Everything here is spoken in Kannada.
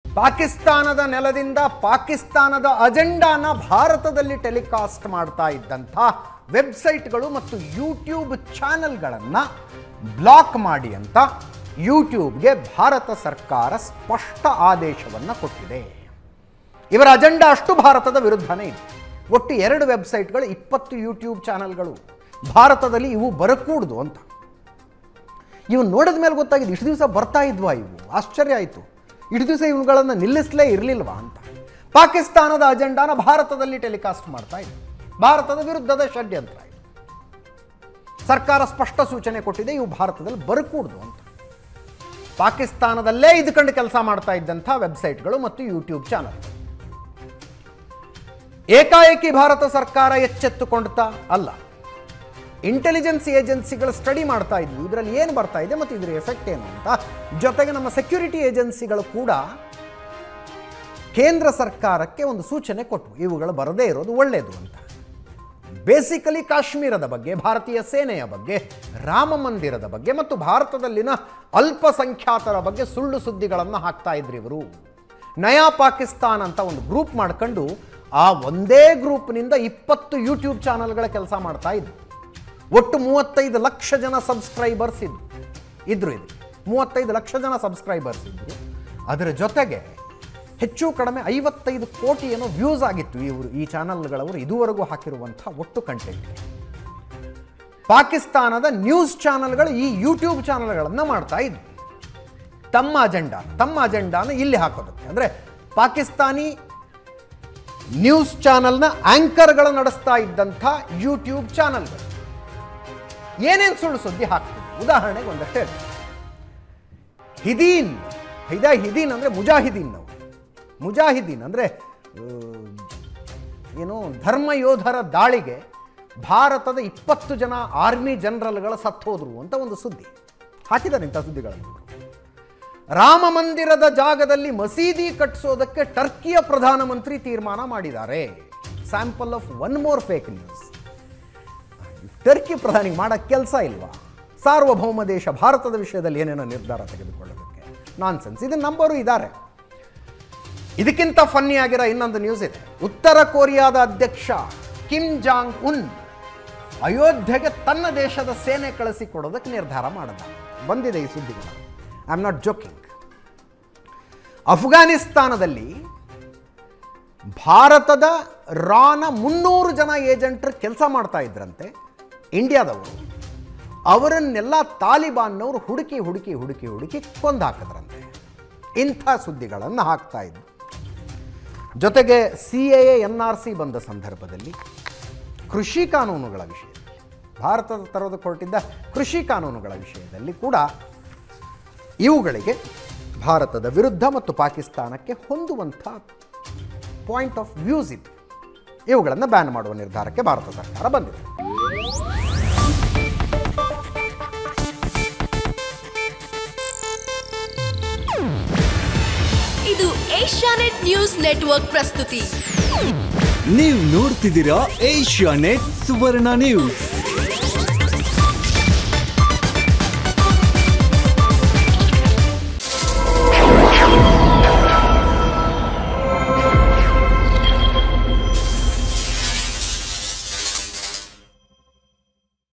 ಪಾಕಿಸ್ತಾನದ ನೆಲದಿಂದ ಪಾಕಿಸ್ತಾನದ ಅಜೆಂಡಾನ ಭಾರತದಲ್ಲಿ ಟೆಲಿಕಾಸ್ಟ್ ಮಾಡ್ತಾ ಇದ್ದಂಥ ವೆಬ್ಸೈಟ್ಗಳು ಮತ್ತು ಯೂಟ್ಯೂಬ್ ಚಾನೆಲ್ಗಳನ್ನು ಬ್ಲಾಕ್ ಮಾಡಿ ಅಂತ ಯೂಟ್ಯೂಬ್ಗೆ ಭಾರತ ಸರ್ಕಾರ ಸ್ಪಷ್ಟ ಆದೇಶವನ್ನು ಕೊಟ್ಟಿದೆ ಇವರ ಅಜೆಂಡಾ ಅಷ್ಟು ಭಾರತದ ವಿರುದ್ಧನೇ ಇದೆ ಒಟ್ಟು ಎರಡು ವೆಬ್ಸೈಟ್ಗಳು ಇಪ್ಪತ್ತು ಯೂಟ್ಯೂಬ್ ಚಾನೆಲ್ಗಳು ಭಾರತದಲ್ಲಿ ಇವು ಬರಕೂಡ್ದು ಅಂತ ಇವು ನೋಡಿದ ಮೇಲೆ ಗೊತ್ತಾಗಿದೆ ಇಷ್ಟು ದಿವಸ ಬರ್ತಾ ಇದ್ವಾ ಇವು ಆಶ್ಚರ್ಯ ಆಯಿತು ಇಷ್ಟು ದಿವಸ ಇವುಗಳನ್ನು ನಿಲ್ಲಿಸಲೇ ಇರಲಿಲ್ವಾ ಅಂತ ಪಾಕಿಸ್ತಾನದ ಅಜೆಂಡಾನ ಭಾರತದಲ್ಲಿ ಟೆಲಿಕಾಸ್ಟ್ ಮಾಡ್ತಾ ಇದೆ ಭಾರತದ ವಿರುದ್ಧದ ಷಡ್ಯಂತ್ರ ಇದು ಸರ್ಕಾರ ಸ್ಪಷ್ಟ ಸೂಚನೆ ಕೊಟ್ಟಿದೆ ಇವು ಭಾರತದಲ್ಲಿ ಬರಕೂಡ್ದು ಅಂತ ಪಾಕಿಸ್ತಾನದಲ್ಲೇ ಇದ್ಕೊಂಡು ಕೆಲಸ ಮಾಡ್ತಾ ಇದ್ದಂಥ ವೆಬ್ಸೈಟ್ಗಳು ಮತ್ತು ಯೂಟ್ಯೂಬ್ ಚಾನಲ್ ಏಕಾಏಕಿ ಭಾರತ ಸರ್ಕಾರ ಎಚ್ಚೆತ್ತುಕೊಂಡ್ತಾ ಅಲ್ಲ ಇಂಟೆಲಿಜೆನ್ಸ್ ಏಜೆನ್ಸಿಗಳು ಸ್ಟಡಿ ಮಾಡ್ತಾ ಇದ್ವು ಇದರಲ್ಲಿ ಏನು ಬರ್ತಾ ಇದೆ ಮತ್ತು ಇದರ ಎಫೆಕ್ಟ್ ಏನು ಅಂತ ಜೊತೆಗೆ ನಮ್ಮ ಸೆಕ್ಯೂರಿಟಿ ಏಜೆನ್ಸಿಗಳು ಕೂಡ ಕೇಂದ್ರ ಸರ್ಕಾರಕ್ಕೆ ಒಂದು ಸೂಚನೆ ಕೊಟ್ಟವು ಇವುಗಳು ಬರದೇ ಇರೋದು ಒಳ್ಳೆಯದು ಅಂತ ಬೇಸಿಕಲಿ ಕಾಶ್ಮೀರದ ಬಗ್ಗೆ ಭಾರತೀಯ ಸೇನೆಯ ಬಗ್ಗೆ ರಾಮ ಮಂದಿರದ ಬಗ್ಗೆ ಮತ್ತು ಭಾರತದಲ್ಲಿನ ಅಲ್ಪಸಂಖ್ಯಾತರ ಬಗ್ಗೆ ಸುಳ್ಳು ಸುದ್ದಿಗಳನ್ನು ಹಾಕ್ತಾ ಇದ್ರು ಇವರು ನಯಾ ಪಾಕಿಸ್ತಾನ್ ಅಂತ ಒಂದು ಗ್ರೂಪ್ ಮಾಡ್ಕೊಂಡು ಆ ಒಂದೇ ಗ್ರೂಪ್ನಿಂದ ಇಪ್ಪತ್ತು ಯೂಟ್ಯೂಬ್ ಚಾನಲ್ಗಳ ಕೆಲಸ ಮಾಡ್ತಾ ಇದ್ರು ಒಟ್ಟು ಮೂವತ್ತೈದು ಲಕ್ಷ ಜನ ಸಬ್ಸ್ಕ್ರೈಬರ್ಸ್ ಇದ್ರು ಇದ್ರು ಇದು ಮೂವತ್ತೈದು ಲಕ್ಷ ಜನ ಸಬ್ಸ್ಕ್ರೈಬರ್ಸ್ ಇದ್ರು ಅದರ ಜೊತೆಗೆ ಹೆಚ್ಚು ಕಡಿಮೆ ಐವತ್ತೈದು ಕೋಟಿ ಏನೋ ವ್ಯೂಸ್ ಆಗಿತ್ತು ಇವರು ಈ ಚಾನಲ್ಗಳವರು ಇದುವರೆಗೂ ಹಾಕಿರುವಂಥ ಒಟ್ಟು ಕಂಟೆಂಟ್ ಪಾಕಿಸ್ತಾನದ ನ್ಯೂಸ್ ಚಾನಲ್ಗಳು ಈ ಯೂಟ್ಯೂಬ್ ಚಾನಲ್ಗಳನ್ನು ಮಾಡ್ತಾ ಇದ್ವು ತಮ್ಮ ಅಜೆಂಡಾ ತಮ್ಮ ಅಜೆಂಡಾನ ಇಲ್ಲಿ ಹಾಕೋದಕ್ಕೆ ಅಂದರೆ ಪಾಕಿಸ್ತಾನಿ ನ್ಯೂಸ್ ಚಾನಲ್ನ ಆಂಕರ್ಗಳು ನಡೆಸ್ತಾ ಇದ್ದಂಥ ಯೂಟ್ಯೂಬ್ ಚಾನಲ್ಗಳು ಏನೇನು ಸುಳ್ಳು ಸುದ್ದಿ ಹಾಕ್ತಿದ್ವು ಉದಾಹರಣೆಗೆ ಒಂದಷ್ಟು ಹೇಳ್ತೀನಿ ಹಿದೀನ್ ಹೈದ ಹಿದೀನ್ ಅಂದರೆ ಮುಜಾಹಿದೀನ್ ನಾವು ಮುಜಾಹಿದೀನ್ ಅಂದರೆ ಏನು ಧರ್ಮ ಯೋಧರ ದಾಳಿಗೆ ಭಾರತದ ಇಪ್ಪತ್ತು ಜನ ಆರ್ಮಿ ಜನರಲ್ಗಳ ಸತ್ತೋದ್ರು ಅಂತ ಒಂದು ಸುದ್ದಿ ಹಾಕಿದ್ದಾರೆ ಇಂಥ ಸುದ್ದಿಗಳನ್ನು ಇವ್ರು. ರಾಮ ಮಂದಿರದ ಜಾಗದಲ್ಲಿ ಮಸೀದಿ ಕಟ್ಟಿಸೋದಕ್ಕೆ ಟರ್ಕಿಯ ಪ್ರಧಾನಮಂತ್ರಿ ತೀರ್ಮಾನ ಮಾಡಿದ್ದಾರೆ sample of one more fake news Turkey ಪ್ರಧಾನಿಗೆ ಮಾಡೋ ಕೆಲಸ ಇಲ್ವಾ ಸಾರ್ವಭೌಮ ದೇಶ ಭಾರತದ ವಿಷಯದಲ್ಲಿ ಏನೇನೋ ನಿರ್ಧಾರ ತೆಗೆದುಕೊಳ್ಳೋದಕ್ಕೆ ನಾನ್ಸೆನ್ಸ್ ಇದನ್ನ ನಂಬರು ಇದ್ದಾರೆ ಇದಕ್ಕಿಂತ ಫನ್ನಿ ಆಗಿರೋ ಇನ್ನೊಂದು ನ್ಯೂಸ್ ಇದೆ ಉತ್ತರ ಕೊರಿಯಾದ ಅಧ್ಯಕ್ಷ ಕಿಮ್ ಜಾಂಗ್ ಉನ್ ಅಯೋಧ್ಯೆಗೆ ತನ್ನ ದೇಶದ ಸೇನೆ ಕಳಿಸಿಕೊಡೋದಕ್ಕೆ ನಿರ್ಧಾರ ಮಾಡಿದ ಬಂದಿದೆ ಈ ಸುದ್ದಿಗಳು ಐ ಆಮ್ ನಾಟ್ ಜೋಕಿಂಗ್ ಅಫ್ಘಾನಿಸ್ತಾನದಲ್ಲಿ ಭಾರತದ ರಾನ ಮುನ್ನೂರು ಜನ ಏಜೆಂಟರು ಕೆಲಸ ಮಾಡ್ತಾ ಇದ್ರಂತೆ ಇಂಡಿಯಾದವರು ಅವರನ್ನೆಲ್ಲ ತಾಲಿಬಾನ್ನವರು ಹುಡುಕಿ ಹುಡುಕಿ ಹುಡುಕಿ ಹುಡುಕಿ ಕೊಂದು ಹಾಕಿದ್ರಂತೆ ಇಂಥ ಸುದ್ದಿಗಳನ್ನು ಹಾಕ್ತಾ ಇದ್ರು ಜೊತೆಗೆ C A A N R ಬಂದ ಸಂದರ್ಭದಲ್ಲಿ ಕೃಷಿ ಕಾನೂನುಗಳ ವಿಷಯದಲ್ಲಿ ಭಾರತದ ತರೋದು ಹೊರಟಿದ್ದ ಕೃಷಿ ಕಾನೂನುಗಳ ವಿಷಯದಲ್ಲಿ ಕೂಡ ಇವುಗಳಿಗೆ ಭಾರತದ ವಿರುದ್ಧ ಮತ್ತು ಪಾಕಿಸ್ತಾನಕ್ಕೆ ಹೊಂದುವಂಥ ಪಾಯಿಂಟ್ ಆಫ್ ವ್ಯೂಸ್ ಇತ್ತು ಇವುಗಳನ್ನು ಬ್ಯಾನ್ ಮಾಡುವ ನಿರ್ಧಾರಕ್ಕೆ ಭಾರತ ಸರ್ಕಾರ ಬಂದಿದೆ ಇದು ಏಷ್ಯಾನೆಟ್ ನ್ಯೂಸ್ ನೆಟ್ವರ್ಕ್ ಪ್ರಸ್ತುತಿ ನೀವು ನೋಡ್ತಿದ್ದೀರಾ ಏಷ್ಯಾ ನೆಟ್ ಸುವರ್ಣ ನ್ಯೂಸ್